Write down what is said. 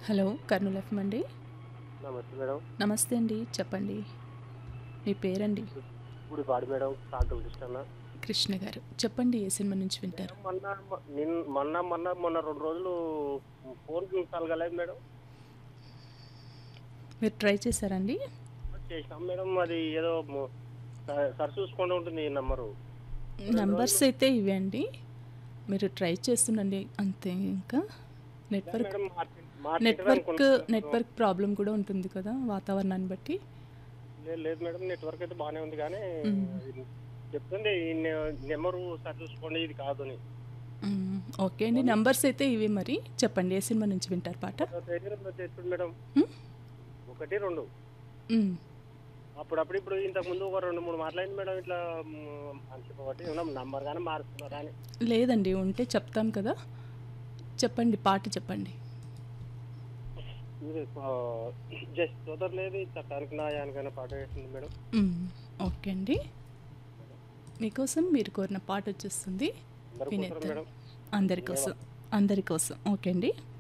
Hello Kurnool FM అండి నమస్తే madam నమస్తే అండి చెప్పండి మీ పేరండి ఇప్పుడు పాడు మేడం సాల్ట్ కృష్ణ కృష్ణ గారు చెప్పండి ఏ సినిమా నుంచి వింటారు మొన్న నిన్న మొన్న మొన్న మొన్న రెండు రోజులు ఫోన్ కలగలేదు మేడం మీరు ట్రై చేశారండి చేసినాం మేడం అది ఏదో మ- స- సరి చూసుకుంటూ ఉంటుంది ఈ నంబరు నంబర్స్ అయితే ఇవే అండి మీరు ట్రై చేస్తుండండి అంతే ఇంకా network madam market- market network అనుకున్నాను. నెట్వర్క్ ప్రాబ్లం కూడా ఉంటుంది కదా వాతావరణాన్ని బట్టి లేదు లేదు మేడం నెట్వర్క్ అయితే బాగానే ఉంది కానీ మ్మ్. ఇది చెప్తుంది ఈ నె- నెంబరు సరి చూసుకోండి ఇది కాదు అని మ్మ్. ఓకే అండి నంబర్స్ అయితే ఇవి మరి చెప్పండి ఏ సినిమా నుంచి వింటారు పాట చెప్తుంది మేడం మ్మ్? ఒకటి రెండు మ్మ్. అప్పుడప్పుడు ఇప్పుడు ఇంతకు ముందు ఒక రెండు మూడు మాట్లాడింది మేడం ఇట్లా మ్, అని చెప్పబట్టి ఉన్నాం నంబర్ కానీ మారుతున్నారా అని లేదండి ఉంటే చెప్తాను కదా చెప్పండి పాట చెప్పండి ఇది జస్ట్ కుదరలేదు చట్టానికి న్యాయానికైనా పాట వేసింది మేడం మ్మ్. ఓకే అండి మీకోసం మీరు కోరిన పాట వచ్చేస్తుంది అందరి కోసం వినేద్దాం మేడం అందరి కోసం అందరి కోసం ఓకే అండి